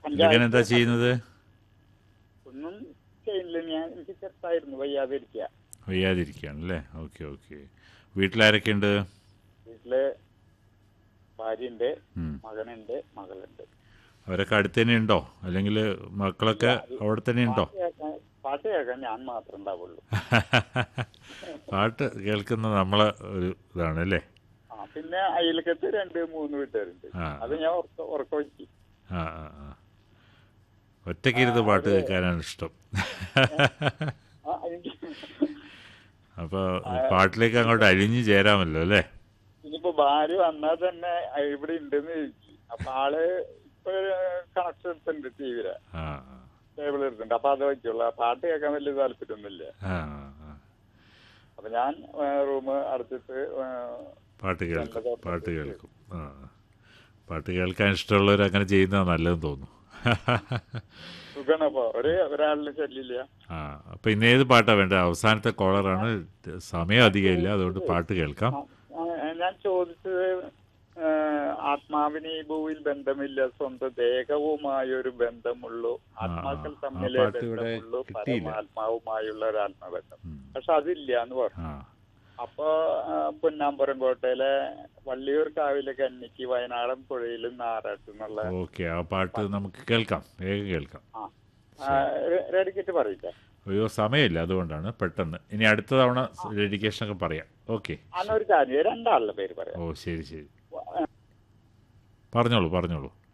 ഇതൊക്കെ എന്താ ചെയ്യുന്നത് ഒന്നും ചെയ്യില്ല ഞാൻ എനിക്ക് ചെറുതായിരുന്നു വയ്യാതെ ഇരിക്കുക വയ്യാതിരിക്കുകയാണ് അല്ലേ ഓക്കെ ഓക്കെ വീട്ടിലാരൊക്കെയുണ്ട് വീട്ടില് ഭാര്യയുണ്ട് ഉം. മകനുണ്ട് മകളുണ്ട് അവരൊക്കെ അടുത്ത് തന്നെ ഉണ്ടോ അല്ലെങ്കിൽ മക്കളൊക്കെ അവിടെ തന്നെ ഉണ്ടോ പാട്ട് കേൾക്കാൻ പാട്ട് കേൾക്കാൻ ഞാൻ മാത്രമേ ഉണ്ടാവുള്ളൂ പാട്ട് കേൾക്കുന്ന നമ്മളെ ഒരു ഇതാണ് അല്ലേ ആ പിന്നെ അയൽക്കത്ത് രണ്ട് മൂന്ന് വീട്ടുകാരുണ്ട് ആ. അത് ഞാൻ ഉറക്ക ഉറക്ക വെച്ച് ആ ആ ആ ഒറ്റയ്ക്ക് ഇരുന്ന് പാട്ട് കേൾക്കാനാണ് ഇഷ്ടം ആ, എനിക്ക് അപ്പോൾ പാട്ടിലേക്ക് അങ്ങോട്ട് അഴിഞ്ഞു ചേരാമല്ലോ അല്ലേ ഇനിയിപ്പോ ഭാര്യ വന്നാൽ തന്നെ ഇവിടെ ഉണ്ടെന്ന് ചോദിച്ചു അപ്പൊ ആള് ഇപ്പൊ കണക്ഷൻ എടുത്തിട്ടുണ്ട് ടി വിയിലെ ആ ടേബിൾ എടുത്തിട്ടുണ്ട് അപ്പൊ അത് വെക്കുള്ളൂ പാട്ട് കേൾക്കാൻ വലിയ താല്പര്യമൊന്നുമില്ല ആ ആ അപ്പൊ ഞാൻ റൂം അടച്ചിട്ട് ആ, പാട്ട് കേൾക്കും പാട്ട് കേൾക്കും ആ പാട്ട് കേൾക്കാൻ ഇഷ്ടമുള്ളവർ അങ്ങനെ ചെയ്യുന്നതാണ് നല്ലതെന്ന് തോന്നുന്നു സുഖാണ് അപ്പൊ ഒരു ഒരാളിന് ശല്യമില്ല ആ അപ്പം ഇന്ന് ഏത് പാട്ടാണ് വേണ്ടത് അവസാനത്തെ കോളറാണ് സമയം അധികമില്ല അതുകൊണ്ട് പാട്ട് കേൾക്കാം ആ, ആ, ഞാൻ ചോദിച്ചത് ആ, ആത്മാവിന് ഈ ഭൂവിൽ ബന്ധമില്ല സ്വന്തം ദേഹവുമായ ഒരു ബന്ധമുള്ളൂ ആത്മാക്കൾ ആ തമ്മിലെ പാട്ട് ഇവിടെ ബന്ധമുള്ളൂ കിട്ടിയില്ല. പരമാത്മാവുമായുള്ള ഒരു ആത്മബന്ധം ഉം. പക്ഷെ അതില്ല എന്ന് പറഞ്ഞു ആ അപ്പൊ ആ, പുന്നാമ്പുരം കോട്ടയിലെ വള്ളിയൂർ കാവിലെ കന്നിക്ക് വയനാടൻ പുഴയിലും നാരാട്ട് എന്നുള്ള ഓക്കെ ആ പാട്ട് നമുക്ക് കേൾക്കാം വേഗം കേൾക്കാം ആ റെഡിക്കിട്ട് പറയില്ലേ അയ്യോ സമയമില്ല അതുകൊണ്ടാണ് പെട്ടെന്ന് ഇനി അടുത്ത തവണ ഡെഡിക്കേഷൻ ഒക്കെ പറയാം ഓക്കെ അന്നൊരു കാര്യം രണ്ടാളുടെ പേര് പറയാം ഓ ശരി ശരി പറഞ്ഞോളൂ പറഞ്ഞോളൂ